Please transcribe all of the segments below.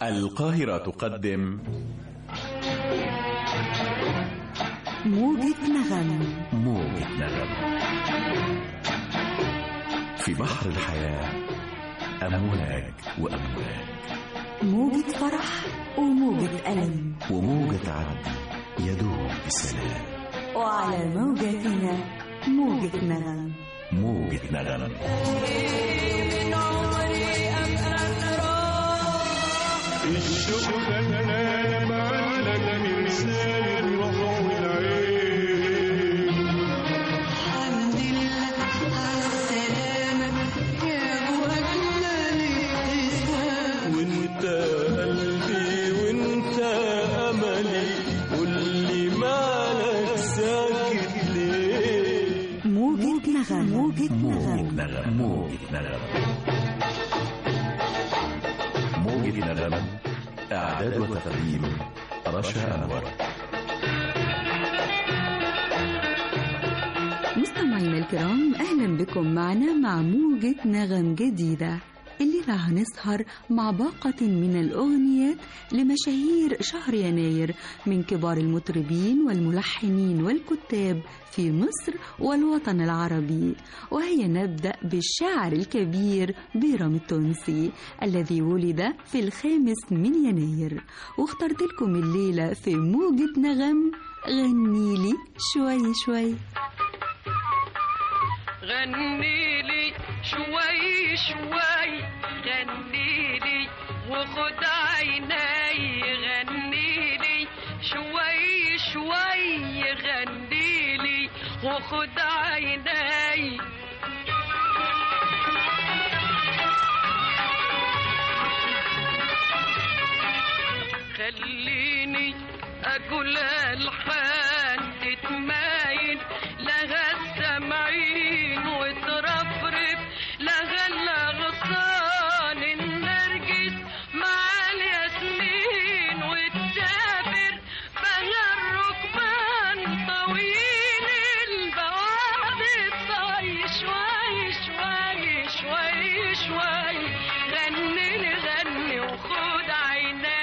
القاهرة تقدم موجة نغم موجة نغم في بحر الحياة أمواج وأمواج موجة فرح وموجة ألم وموجة عدل يدوم بسلام وعلى موجتنا موجة نغم موجة نغم الشوق انا معلق مرسال الروح والعين الحمد لله على السلامة يا أبو أجمل ابتسام وانت قلبي وانت املي قولي مالك ساكت ليه موجة نغم موجة موجة نغم نغم موجة نغم موجة نغم إعداد وتقديم رشا أنور مستمعينا الكرام أهلا بكم معنا مع موجة نغم جديدة الليلة هنسهر مع باقة من الأغنيات لمشاهير شهر يناير من كبار المطربين والملحنين والكتاب في مصر والوطن العربي وهي نبدأ بالشاعر الكبير بيرام التونسي الذي ولد في الخامس من يناير واخترت لكم الليلة في موجة نغم غنيلي شوي شوي غني لي شوي شوي غني لي وخد عيني غني لي شوي شوي غني لي وخد عيني خليني اقول الحان تتماين لها السمعين وترفرف لها الاغصان النرجس مع الياسمين وتسافر بها الركبان طويل البواب الطي شوي شوي شوي شوي غني لي غني وخد عيني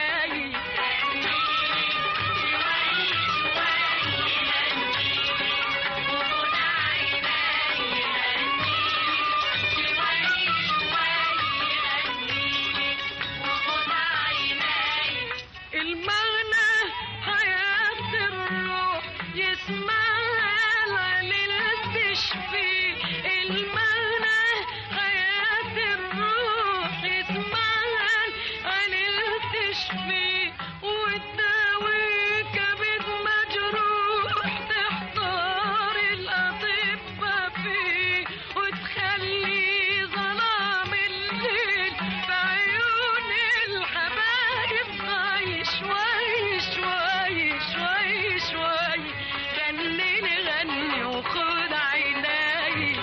المغنى حياة الروح يسمعها العليل تشفي المغنى حياة الروح يسمعها العليل تشفي وتداوي كبد مجروح تحضر الأطباء فيه وتخلي ظلام الليل في عيون الحبايب ضاي شوي شوي شوي شوي غني لي غني وخد عيني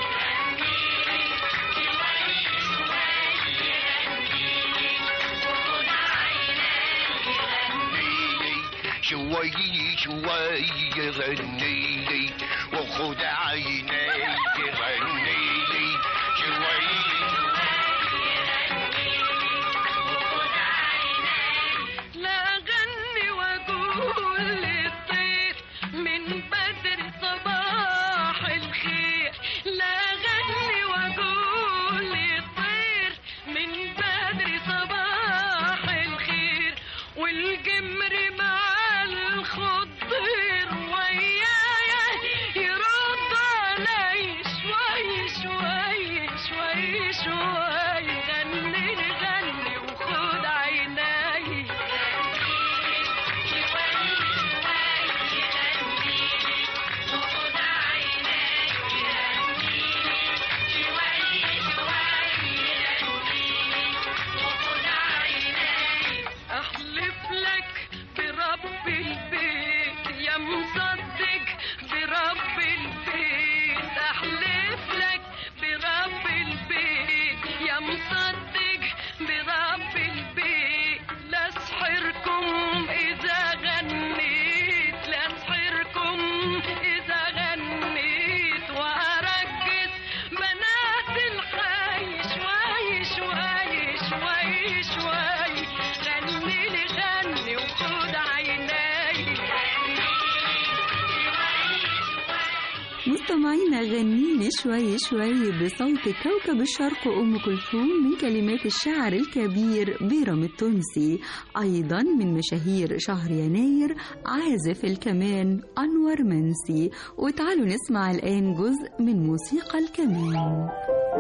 شوي شوي غنيلي وخد عيني غنيلي شوي لا غني واقول للطير من بدر صباح الخير لا غني واقول للطير من بدر صباح الخير والجمر مع الخضر ويايا يرد علي شوي شوي شوي شوي غني غني وخد عيني احلف لك برب البيت مستمعينا غنيلي شوي شوي بصوت كوكب الشرق أم كلثوم من كلمات الشاعر الكبير بيرم التونسي أيضا من مشاهير شهر يناير عازف الكمان أنور منسي وتعالوا نسمع الآن جزء من موسيقى الكمان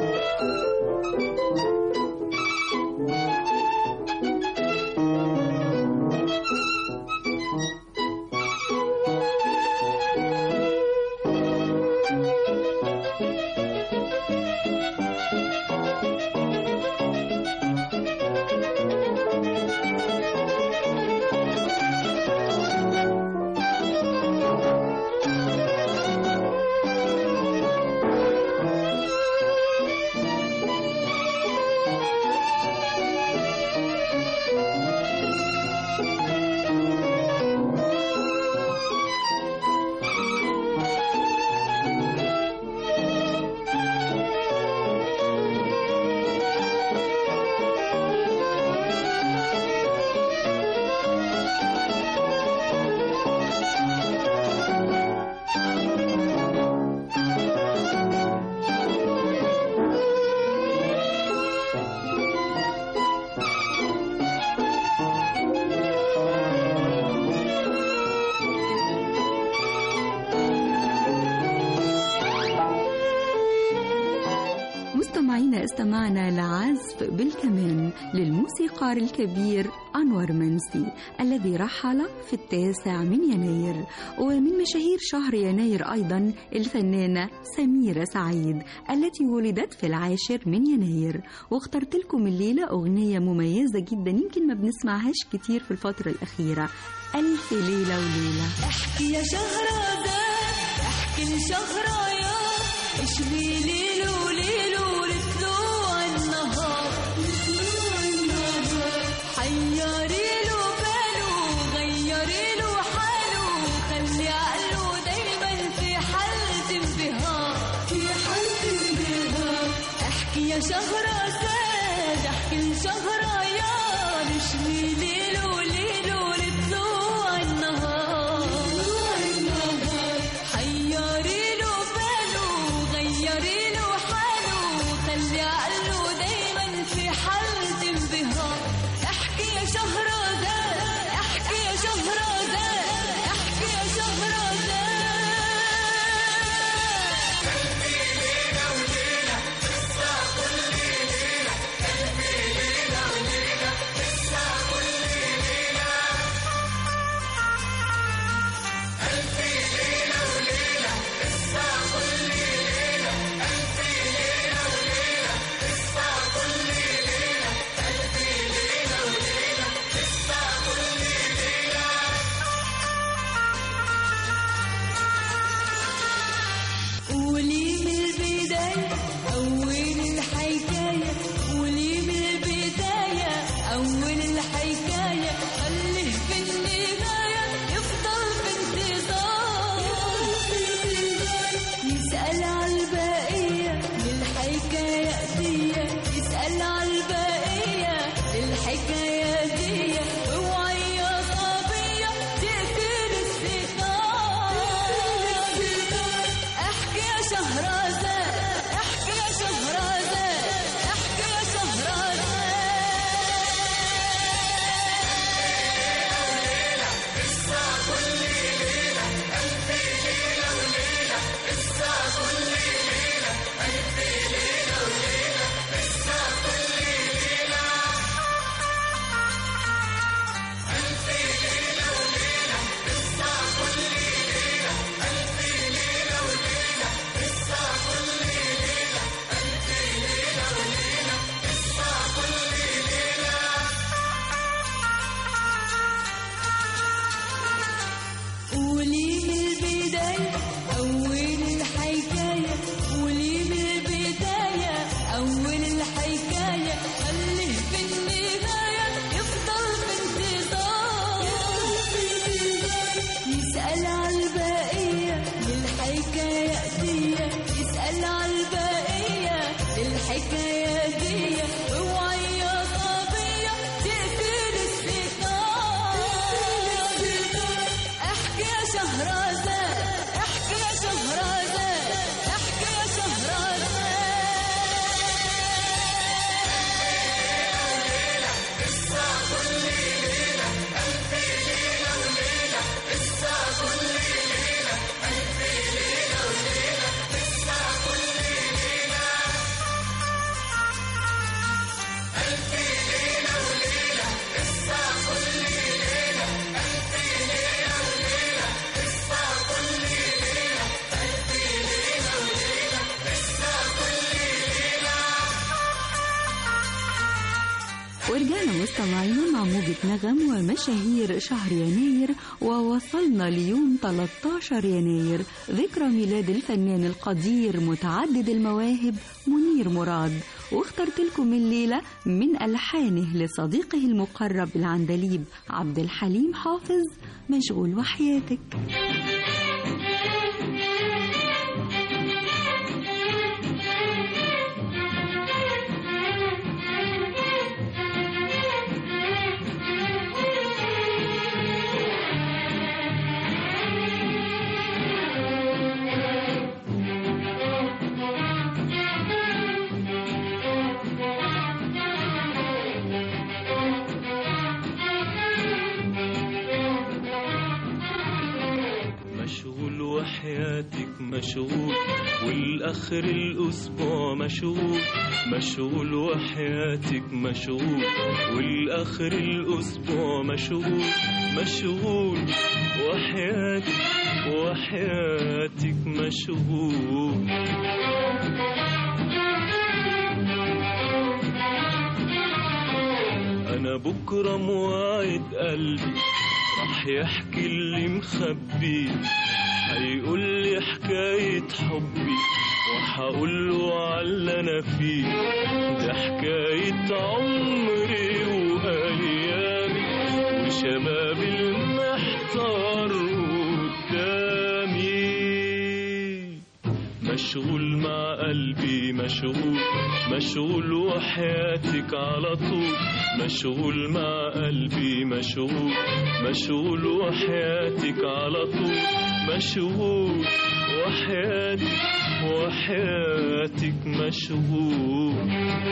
مستمعينا استمعنا لعزف بالكمان للموسيقار الكبير أنور منسي الذي رحل في التاسع من يناير ومن مشاهير شهر يناير أيضا الفنانة سميرة سعيد التي ولدت في العاشر من يناير واخترت لكم الليلة أغنية مميزة جدا يمكن ما بنسمعهاش كتير في الفترة الأخيرة ألف ليلة وليلة احكي يا شهرزاد احكي لشهريار اشوي ليل وليل ولطلوع النهار حيري له باله غيري له حاله خلي عقله دايما في حالة انبهار في حالة انبهار احكي يا شهرزاد احكي لشهريار اشوي ليل وليل ولطلوع النهار حيري له باله غيري له حاله خلي عقله دايما في حالة انبهار احكي يا شهرزاد احكي يا شهرزاد احكي يا شهرزاد مستمعينا مع موجة نغم ومشاهير شهر يناير ووصلنا ليوم 13 يناير ذكرى ميلاد الفنان القدير متعدد المواهب منير مراد واخترت لكم الليلة من ألحانه لصديقه المقرب العندليب عبد الحليم حافظ مشغول وحياتك مشغول وحياتك مشغول والآخر الأسبوع مشغول مشغول وحياتك مشغول والآخر الأسبوع مشغول مشغول وحياتك وحياتك مشغول أنا بكرة مواعيد قلبي راح يحكي اللي مخبيه هيقول لي حكاية حبي وهقول له على اللي أنا فيه ده حكاية عمري وأيامي وشبابي المحتار قدامي مشغول مع قلبي مشغول مشغول وحياتك على طول مشغول مع قلبي مشغول مشغول وحياتك على طول مشغول وحياتك وحياتك مشغول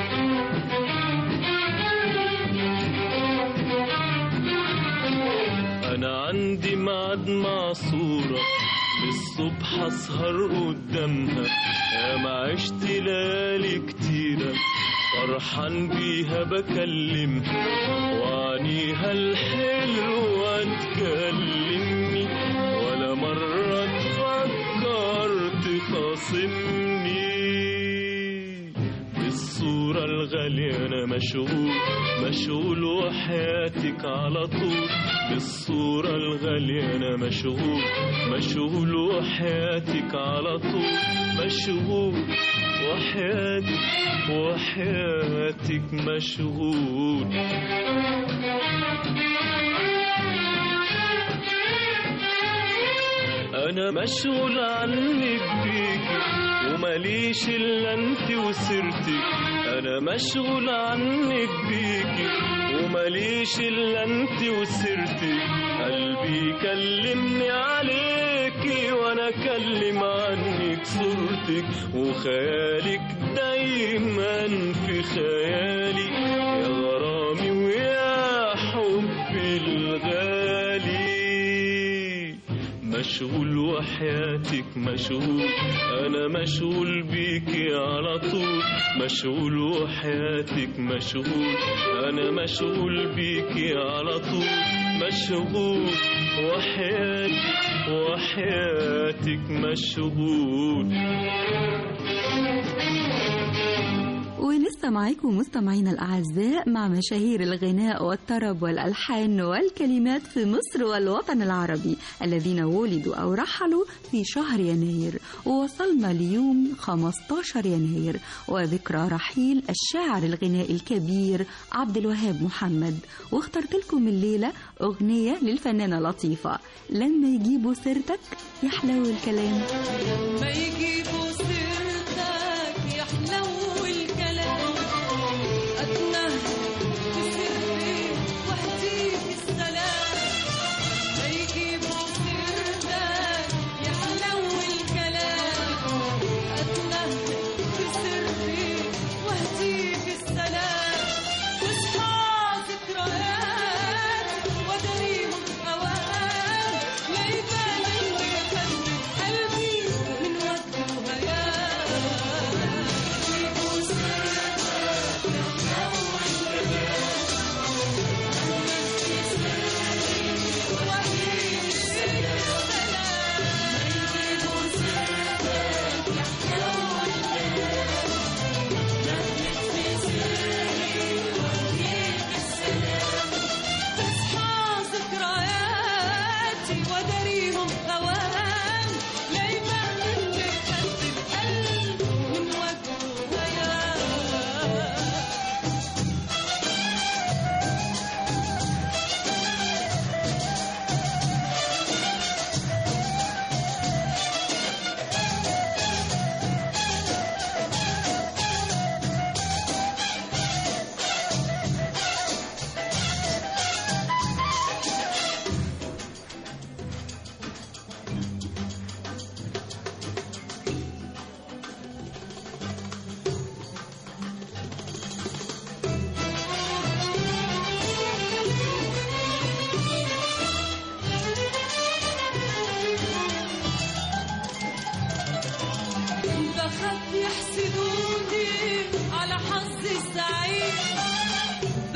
انا عندي ميعاد مع صورة للصبح اسهر قدامها يا ما عشت ليالي كتيرة فرحان بيها بكلمها وعنيها الحلوة تكلمني ولا مرة تفكر تخاصمني بالصورة الغالية أنا مشغول مشغول وحياتك على طول بالصورة الغالية أنا مشغول مشغول وحياتك على طول مشغول وحياتك وحياتك مشغول انا مشغول عنك بيكي وماليش الا انت وسرتك انا مشغول عنك بيكي وماليش الا انت وسرتك قلبي كلمني عليكي وانا اكلم عنك صورتك وخيالك دايما في خيالي يا غرامي ويا حبي الغالي مشغول وحياتك مشغول انا مشغول بيكي على طول مشغول وحياتك مشغول انا مشغول بيكي على طول مشغول وحياتك وحياتك مشغول ولسه معاكم مستمعينا الأعزاء مع مشاهير الغناء والطرب والألحان والكلمات في مصر والوطن العربي الذين ولدوا أو رحلوا في شهر يناير ووصلنا ليوم 15 يناير وذكرى رحيل الشاعر الغنائي الكبير عبد الوهاب محمد واخترت لكم الليلة أغنية للفنانة لطيفة لما يجيبوا سيرتك يحلو الكلام ما يجيبوا سيرتك يحلو الكلام أتنهد بسري وحدي بالسلام ما يجيبوا سيرتك يحلو الكلام أتنهد بسري وحدي بالسلام تصحى ذكريات ودريهم أوام لا يبان إني قلبي من وقت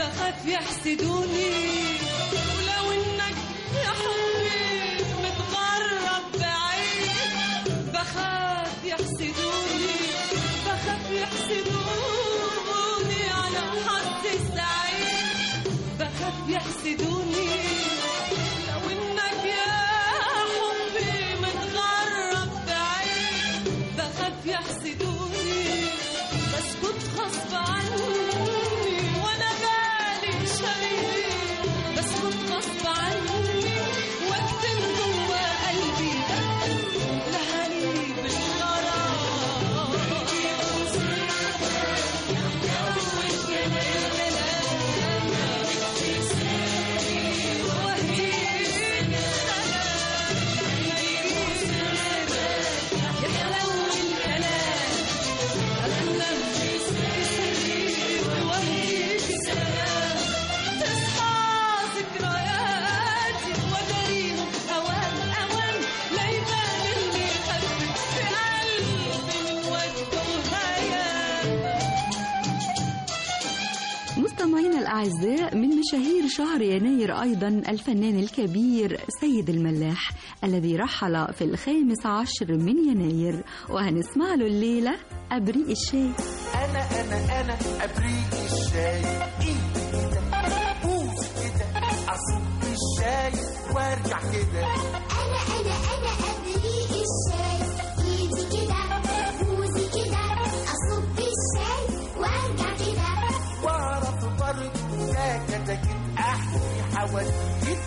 بخاف يحسدوني ولو انك يا حبي متغرب بعيد بخاف يحسدوني بخاف يحسدوني على حظي السعيد بخاف يحسدوني لو انك يا حبي متغرب بعيد بخاف يحسدوني بسكت غصب عني وانا بالي شريك بسكت غصب عني واكتم جوا قلبي لهالي ذكرياتي وداريهم اوان اوان لا يبان اللي خفت في قلبي من وجهه هيام مستمعينا الأعزاء من مشاهير شهر يناير أيضا الفنان الكبير سيد الملاح الذي رحل في الخامس عشر من يناير وهنسمع له الليلة أبريق الشاي انا انا انا ابريق الشاي ايدي كده بوس كده اصب الشاي وارجع كده أنا أنا أنا أبريق الشاي إيدي كده بوزي كده أصب الشاي وأرجع كده واعرف برضه لا كده كده احكي حواديت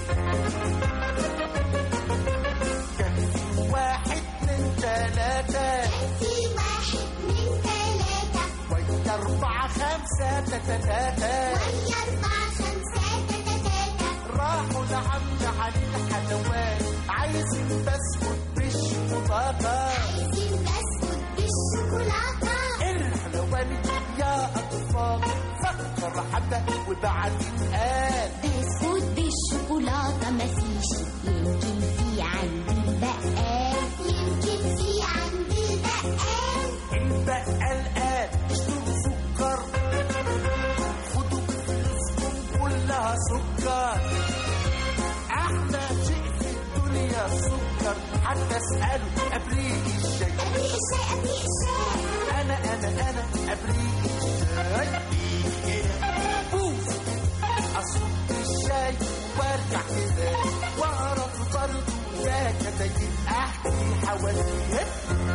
كان في واحد من ثلاثة في واحد من ثلاثة ويا أربعة خمسة تتتاتا ويا أربعة خمسة تلاتة راحوا لعم علي الحلوان عايزين بسكوت بالشوكولاتة عايزين بسكوت بالشوكولاتة الحلواني يا أطفال فكر حتى وبعدين قال بسكوت بالشوكولاتة مفيش يمكن في عندي البقال يمكن في عندي البقال البقال قال اشتروا سكر خدوا فلوسكم كلها سكر أحلى شيء في الدنيا السكر حتى اسألوا أبريق الشاي أبريق الشاي أبريق الشاي أنا أنا أنا أبريق الشاي كده بوس أصب الشاي وارجع كده وأعرف برضه يا كده أحكي حواديت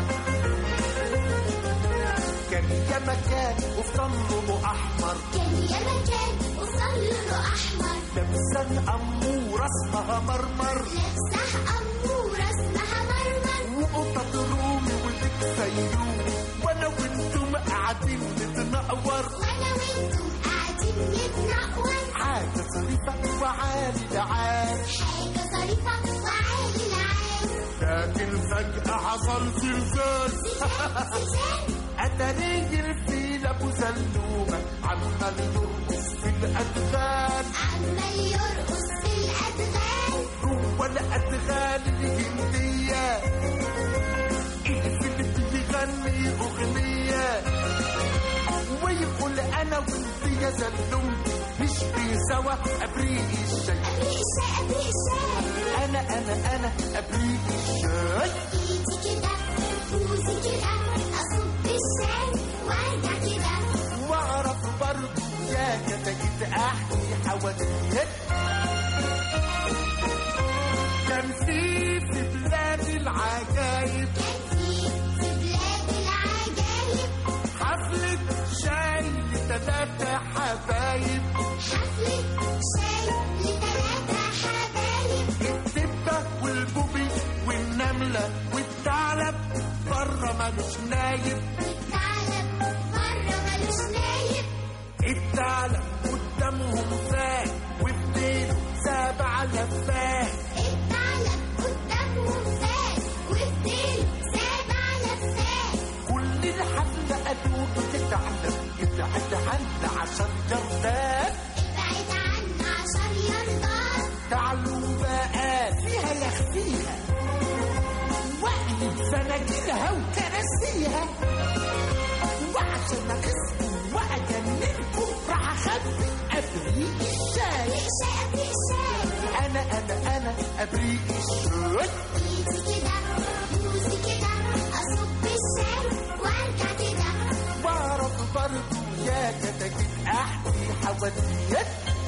كان يا مكان وفطنه أحمر كان يا مكان وصلله أحمر لابسة أمورة اسمها مرمر لابسه أمورة اسمها مرمر وقطط رومي ولك فيوم وأنا وأنتم قاعدين نتنقور وأنا وأنتم قاعدين نتنقر حاجة ظريفة وعالي العال حاجة ظريفة وعالي العال لكن فجأة حصل زلزال زلزال أتاري الفيل أبو زلومة عمال يرقص في الأدغال عمال يرقص في الأدغال جوه الأدغال الهندية الفيل بيغني أغنية ويقول أنا وأنت يا زلوم نشبه سوا أبريق الشاي أبريق الشاي أبريق الشاي أنا أنا أنا أبريق الشاي إيدي كده بوزي كده أصب الشاي وأرجع كده واعرف برضه يا كده كده احكي حواديت كان في في بلاد العجايب كان في في بلاد العجايب حفلة شاي لتلاتة حبايب حفلة شاي لثلاثة حبايب الدبة والبوبي والنملة والثعلب بره ملوش نايب الثعلب بره ملوش نايب الثعلب قدامهم فات وبديله سبع لفات الثعلب قدامهم فات وبديله سبع لفات كل الحفلة أدوب تتعلم ابعد عنا عشان جردات ابعد عنا عشان يرضى تعالوا بقى فيها يخفيها واقلب فناجيلها وكراسيها وعشان اخسكم واجننكم راح اخبي ابريق انا انا انا ابريق الشاي ايدي كده بوزي كده اصب الشاي وارجع كده واعرف برضو يا كتاكيت احكي حواديت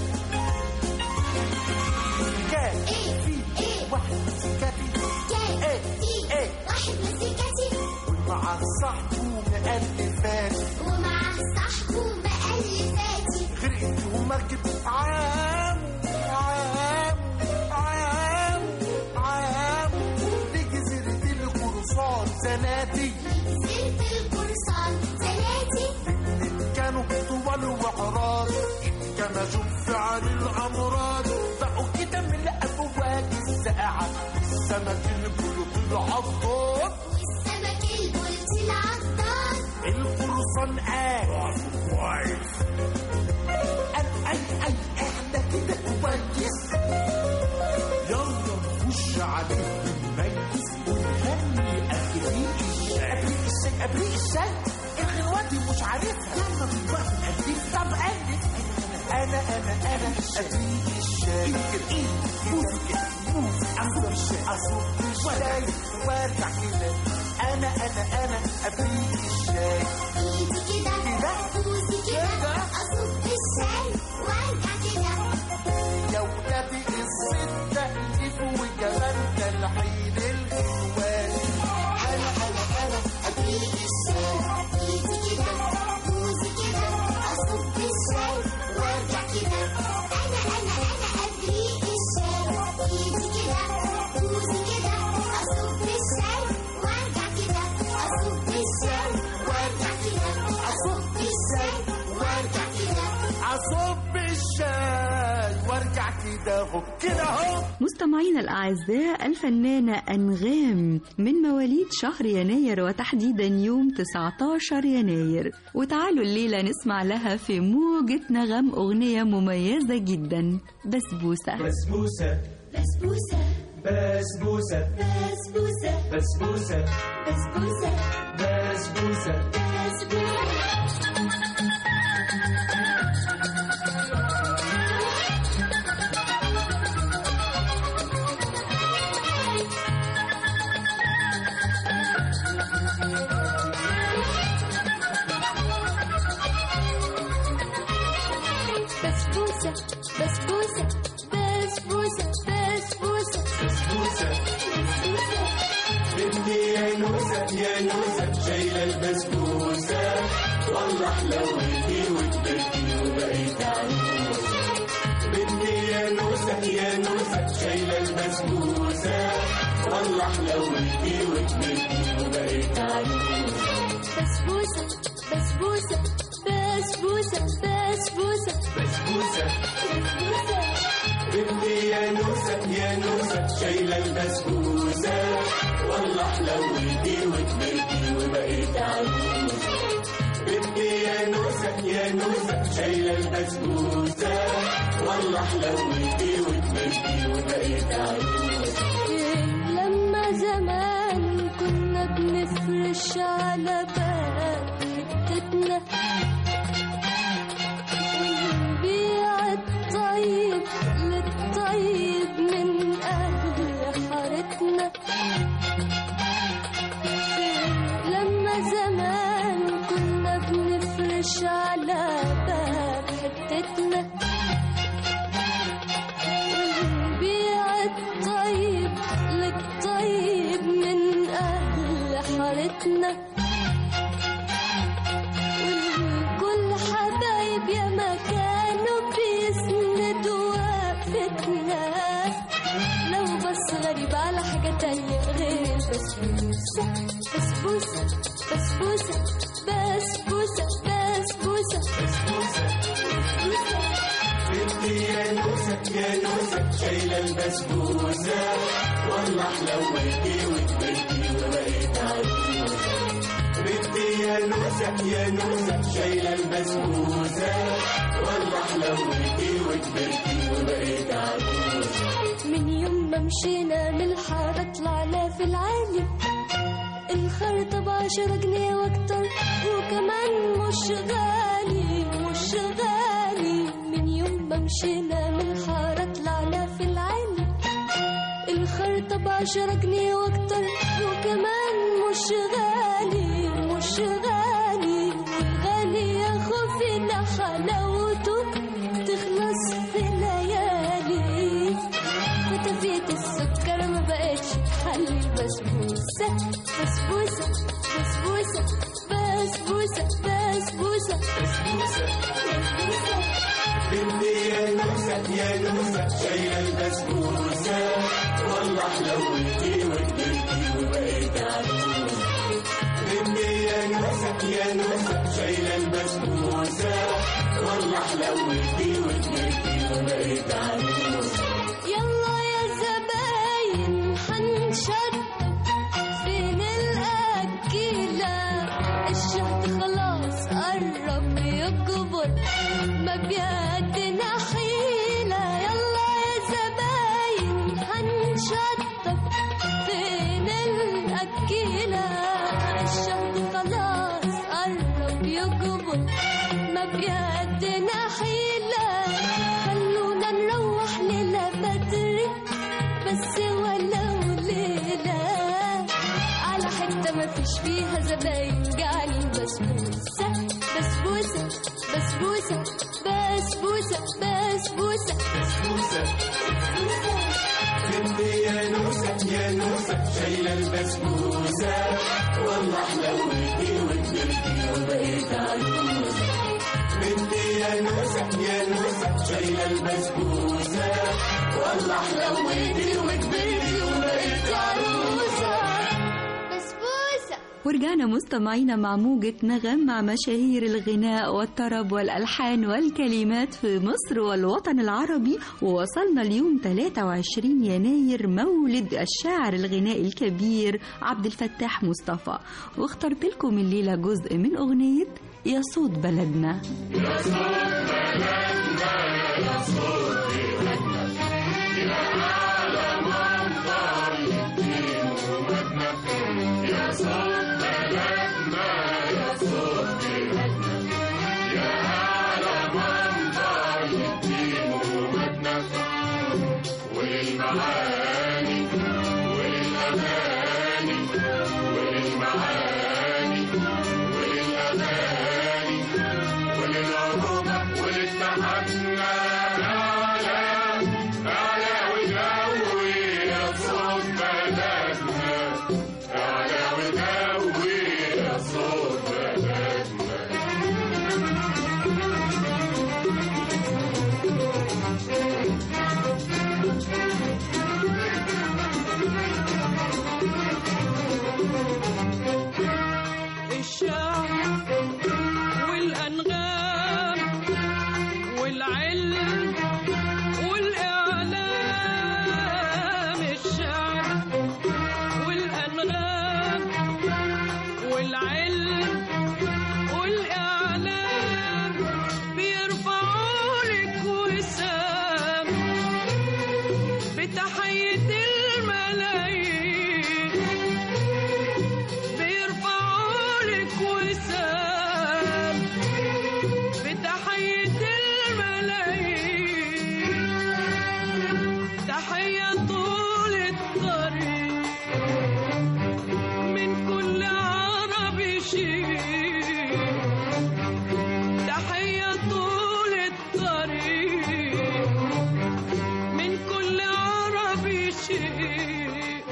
كان في واحد مسكتي كان ايه في ايه واحد مسكتي مع صاحبه مألفات ومع صاحبه مألفاتي غرقت ومركب عام عام عام عام لجزيرة القرصان زناتي جزيرة القرصان زناتي الاتنين كانوا طوال وعراض كما فعل الأمراض بقوا كده من الأفواج الساقعة السمك البلوط العضاد والسمك البلطي العضاد القرصان قال كويس قال اي اي احنا كده كويس يلا نخش عليه ونميز ونغني ابريق الشاي ابريق الشاي ابريق الشاي الغنوة دي مش عارفها يلا دلوقتي نألف طب ألف انا انا انا ابريق الشاي ايه بوز كده بوز اصب الشاي اصب الشاي وارجع كده انا انا انا ابريق الشاي ايدي كده كده. بوزي كده كده. اصب الشاي وارجع كده يا ولادي الست تأليف وكمان تلحين الغنوان انا انا انا ابريق الشاي ايدي كده بوزي كده اصب الشاي وارجع كده انا انا انا ابريق الشاي ايدي كده بوزي كده اصب الشاي وارجع كده اصب الشاي وارجع كده اصب الشاي وارجع كده أصب الشاي وارجع كده اهو كده اهو مستمعينا الأعزاء الفنانة أنغام من مواليد شهر يناير وتحديدا يوم 19 يناير وتعالوا الليلة نسمع لها في موجة نغم أغنية مميزة جدا بسبوسة بسبوسة بسبوسة بسبوسة بسبوسة بسبوسة بسبوسة بسبوسة بسبوسة بسبوسة بسبوسة بسبوسة بسبوسة بسبوسة بسبوسة بنتي يا نوسة يا نوسة شايلة البسبوسة والله حلوتي وكبرتي وبقيت عروسة بنتي يا نوسة يا نوسة شايلة البسبوسة والله حلوتي وكبرتي وبقيت عروسة بسبوسة بسبوسة بسبوسة بسبوسة بسبوسة بسبوسة بنتي يا نوسة يا نوسة شايلة البسبوسة والله حلوتي وكبرتي وبقيت عروسة بنتي يا نوسة يا نوسة شايلة البسبوسة والله حلوتي وكبرتي وبقيت عروسة لما زمان كنا بنفرش على باب حتتنا ونبيع الطيب للطيب من أهل حارتنا لما زمان كنا بنفرش على باب حتتنا ونبيع الطيب للطيب من أهل حارتنا والكل حبايب يا ما كانوا بيسندوا وقفتنا لو بس غريب على حاجة تانية غير البسبوسة بسبوسة بسبوسة بسبوسة بسبوسة بسبوسة بسبوسة بنتي يا نوسة يا نوسة شايلة البسبوسة والله حلوتي وكبرتي وبقيت عروسة بنتي يا نوسة يا نوسة شايلة البسبوسة والله حلوتي وكبرتي وبقيت عروسة من يوم ما مشينا من الحارة طلعنا في العالي الخرطة بعشرة جنيه واكتر وكمان مش غالي مش غالي من يوم ما مشينا من الحارة طلعنا في العالي طب عشرة جنيه واكتر وكمان مش غالي مش غالي والغالي يا خوفي ده حلاوته تخلص في ليالي فتفيت السكر ما بقتش تحلي البسبوسة بسبوسة بسبوسة بسبوسة بسبوسة بسبوسة بنتي يا نوسة يا نوسة شايلة البسبوسة والله حلوتي وكبرتي وبقيت عروسة بنتي يا نوسة يا نوسة شايلة البسبوسة والله حلوتي وكبرتي وبقيت عروسة يلا يا زباين حنشرب فين الأكلة الشهد خلاص قرب يكبر ما بيدنا حيلة يلا يا زباين حنشطب فين الأكلة الشهد خلاص قرب يكبر ما بيدنا حيلة خلونا نروح ليلة بدري بس ولو ليلة على حتة ما فيش فيها زباين جعلي بسبوسة بسبوسة بسبوسة بسبوسة بسبوسة بسبوسة بنتي يا نوسة يا نوسة شايلة البسبوسة والله حلوتي وكبرتي وبقيت عروسة بنتي يا نوسة يا نوسة شايلة البسبوسة والله حلوتي وكبرتي وبقيت عروسة بسبوسة ورجعنا مستمعينا مع موجة نغم مع مشاهير الغناء والطرب والألحان والكلمات في مصر والوطن العربي ووصلنا اليوم 23 يناير مولد الشاعر الغنائي الكبير عبد الفتاح مصطفى واخترت لكم الليلة جزء من أغنية يا صوت بلدنا الشعر والأنغام والعلم والإعلام الشعر والأنغام والعلم والإعلام بيرفعوا لك وسام بتحية الملايين بيرفعوا لك وسام بتحية الملايين تحية طول الطريق من كل عربي شيء تحية طول الطريق من كل عربي شيء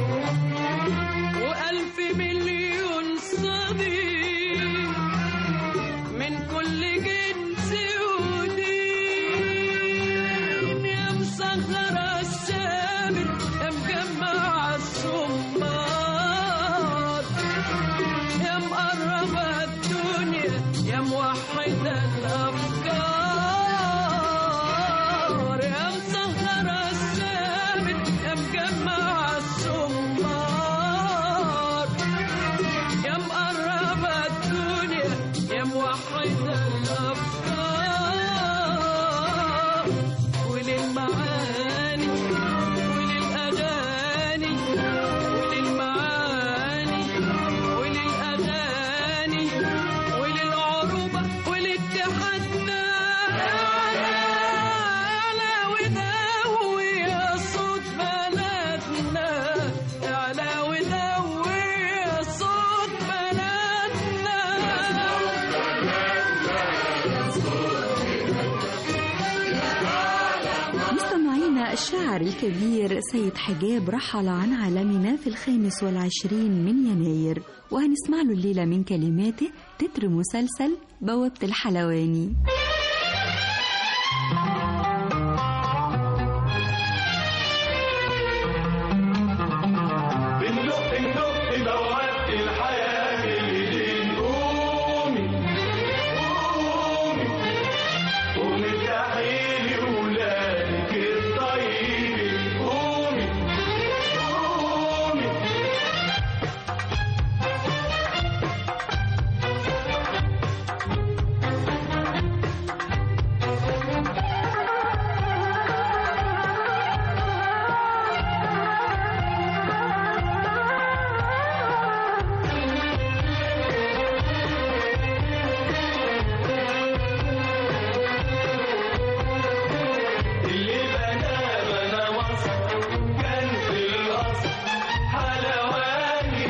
وألف مليون صديق من كل جنس ودين يا مسخرة الساعة الشاعر الكبير سيد حجاب رحل عن عالمنا في الخامس والعشرين من يناير وهنسمع له الليلة من كلماته تتر مسلسل بوابة الحلواني بندق بندق بوابة الحياة اللي قومي قومي قومي افتحي لي ولادك الطيبين قومي قومي اللي بنى بنى مصر كان في الأصل حلواني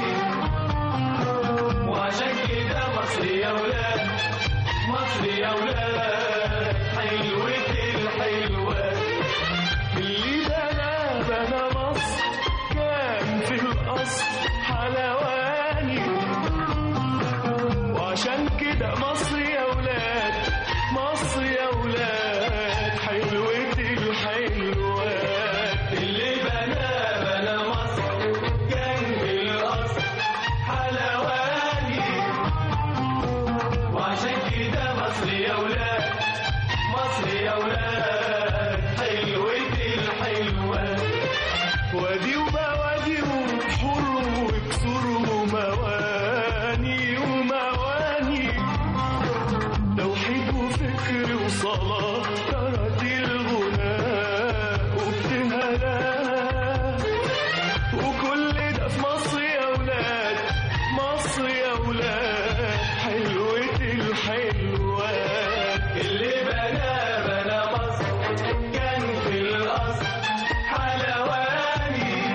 وعشان كده مصر يا ولاد مصر يا ولاد حلوة الحلوات اللي بنى بنى مصر كان في الأصل حلواني وعشان كده مصر يا ولاد مصر يا ولاد حلوة الحلوات اللي بنى بنى مصر كان بالأصل حلواني وعشان كده مصر يا ولاد مصر يا ولاد حلوة الحلوات وادي وبوادي وبحور وكسور ومواني ومواني توحيد وفكر وصلاة تراتيل غناء وابتهالات وكل ده في مصر يا ولاد مصر يا ولاد حلوة الحلوات اللي بنى بنى مصر كان في الأصل حلواني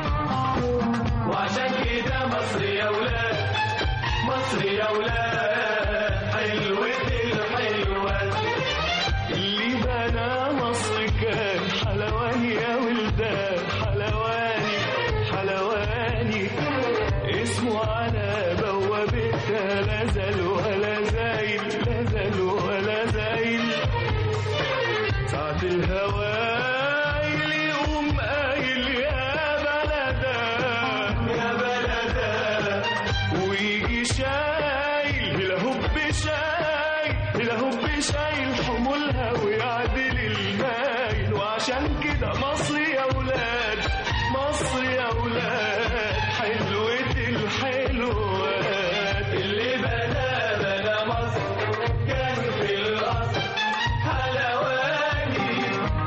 وعشان كده مصر يا ولاد مصر يا ولاد حلوة الحلوات اللي بنى مصر كان حلواني يا ولدان حلواني حلواني اسمه على بوابتها لا زال ولا زايل لا زال ولا زايل ساعة الهوايل يقوم قايل يا بلدا يا بلدا ويجي شايل الهب شايل الهب شايل حمولها ويعدل المايل وعشان كده مصر يا ولاد مصر يا ولاد حلوة الحلوات اللي بنى بنى مصر كان في الأصل حلواني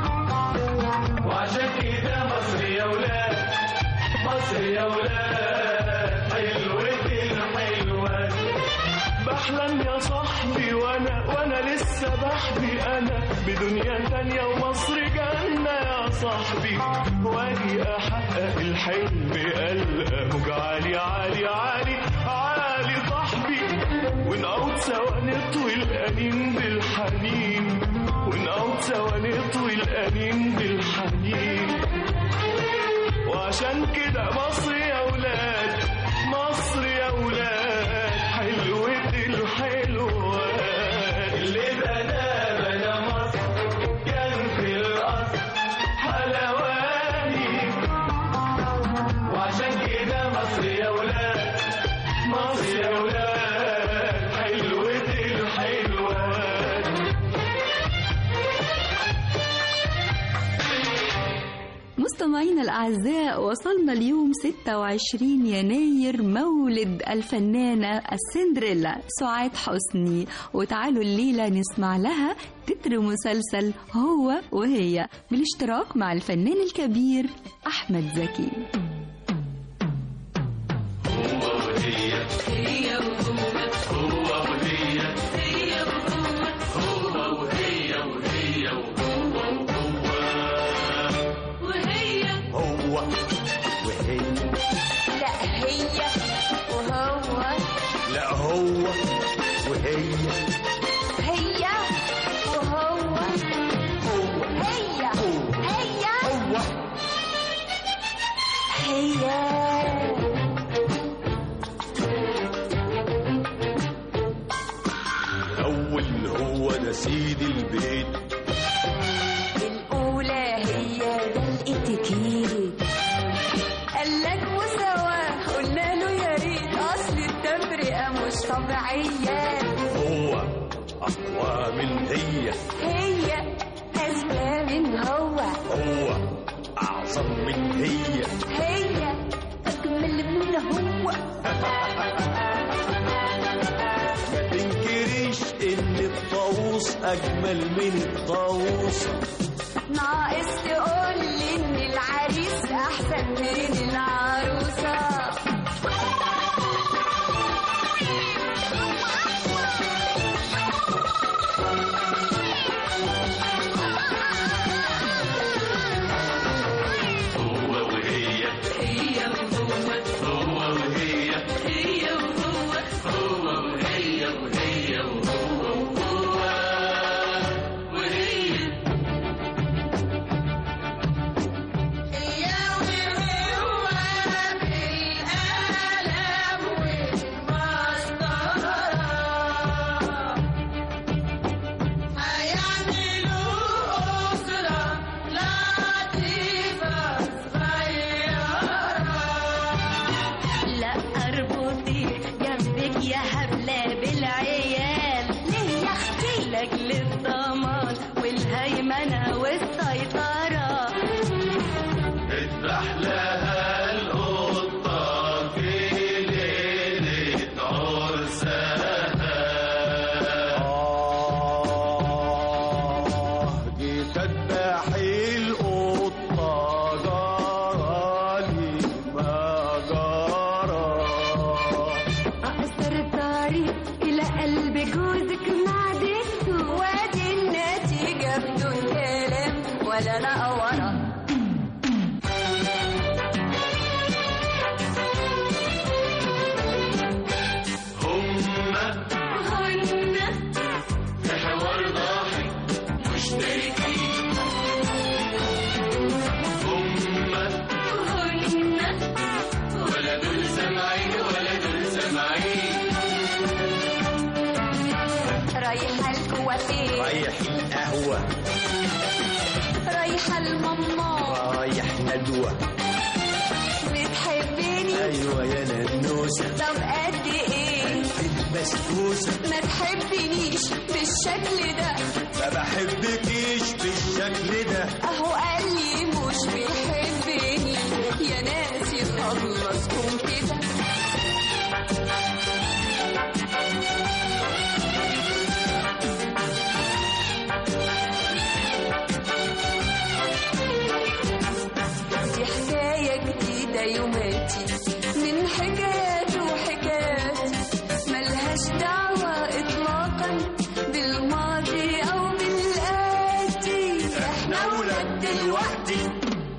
وعشان كده مصر يا ولاد مصر يا ولاد حلوة الحلوات بحلم يا صاحبي وانا وانا لسه بحبي انا بدنيا تانية ومصر جنة يا صاحبي واجي احقق الحلم القى موج عالي عالي عالي عالي صاحبي ونقعد سوا نطوي الانين بالحنين ونقعد سوا نطوي الانين بالحنين وعشان كده مصر يا ولاد مصر يا ولاد حلوة الحلوات اللي بنى بنى مصر كان في الأصل حلواني وعشان كده مصر يا ولاد مصر يا ولاد حلوة الحلوات مستمعينا الأعزاء وصلنا اليوم 26 يناير مولد الفنانة السندريلا سعاد حسني وتعالوا الليلة نسمع لها تتر مسلسل هو وهي بالاشتراك مع الفنان الكبير أحمد زكي هو وهي لا هي وهو لا هو وهي هي وهو هو هي هو هي هو هي الأول هو ده سيد البيت الأولى هي ده الاتيكيت قالك مساواة قلنا له يا ريت أصل التفرقة مش طبيعية هو أقوى من هي هي أذكى من هو هو أعظم من هي هي أجمل من هو ما تنكريش إن الطاووس أجمل من الطاووسة ناقص تقول لي إن العريس أحسن من العروسة هو وهي هي وهو هو وهي هي وهو هو وهي وهي وهو وهو وهي لا اربطي جنبك يا هبلة بالعيال ليه يا اختي لاجل الضمان والهيمنة والسيطرة اذبح لها القطة في ليلة عرسها آه جيت أذبح القطة جرالي ما جرى اقصر الطريق الى قلب جوزك معدته وادي النتيجة بدون كلام ولا نقورة هما هن في حوار ضاحك مشتركين هما هن ولا دول سامعين ولا دول سامعين رايحة الكوافير رايح القهوة رايحة الماما رايح ندوة بتحبني أيوة يا ننوسة طب قد ايه البسبوسة ما تحبنيش بالشكل ده ما بحبكيش بالشكل ده اهو قال لي مش بيحبني يا ناس يخلصكم كده دي حكاية جديدة يوماتي من حكايات وحكايات ملهاش دعوة إطلاقا بالماضي أو بالآتي إحنا ولاد دلوقتي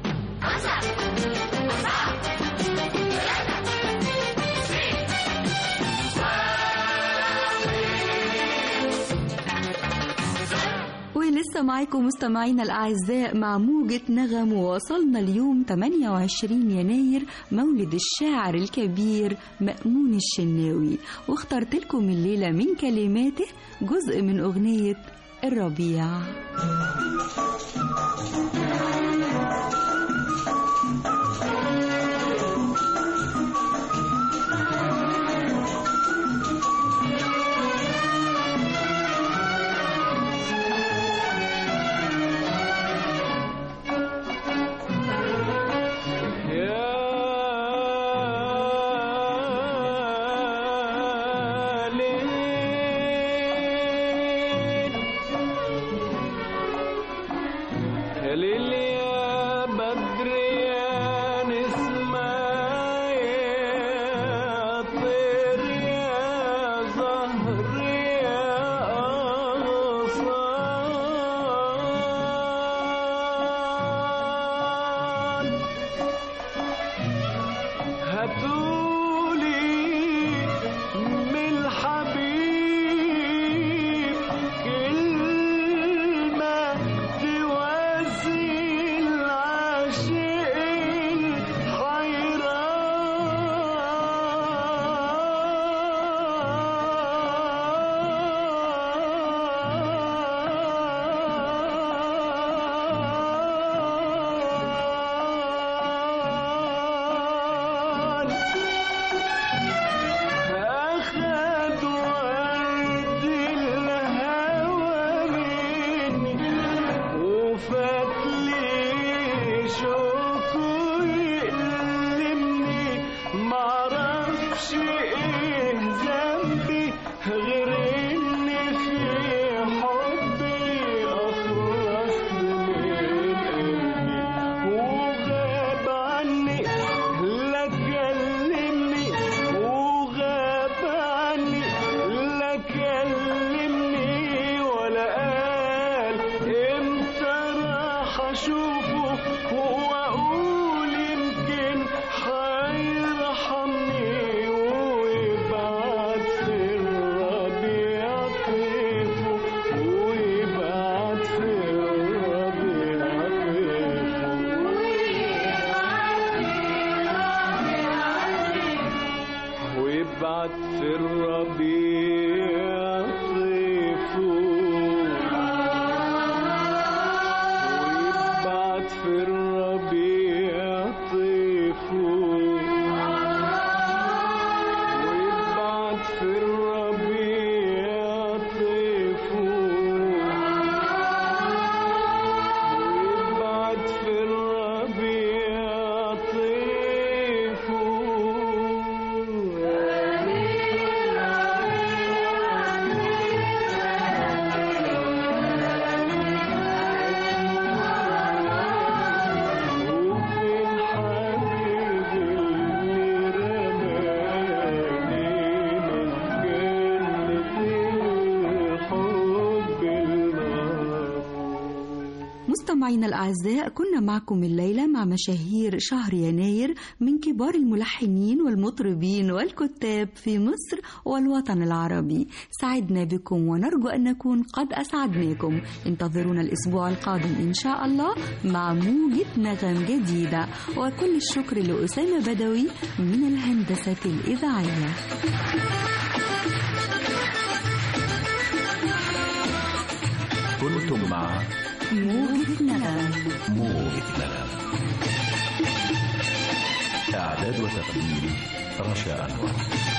ولسه معاكم مستمعينا الأعزاء مع موجة نغم ووصلنا اليوم 28 يناير مولد الشاعر الكبير مأمون الشناوي واخترت لكم الليلة من كلماته جزء من أغنية الربيع يا ليل يا ليل يا في الربيع طيفون ويبعت في الربيع طيفون ويبعت في الربيع طيفون ويبعت في الربيع مستمعينا الأعزاء كنا معكم الليلة مع مشاهير شهر يناير من كبار الملحنين والمطربين والكتاب في مصر والوطن العربي سعدنا بكم ونرجو أن نكون قد أسعدناكم انتظرونا الأسبوع القادم إن شاء الله مع موجة نغم جديدة وكل الشكر لأسامة بدوي من الهندسة الإذاعية كنتم مع موجة نغم موجة نغم إعداد وتقديم رشا أنور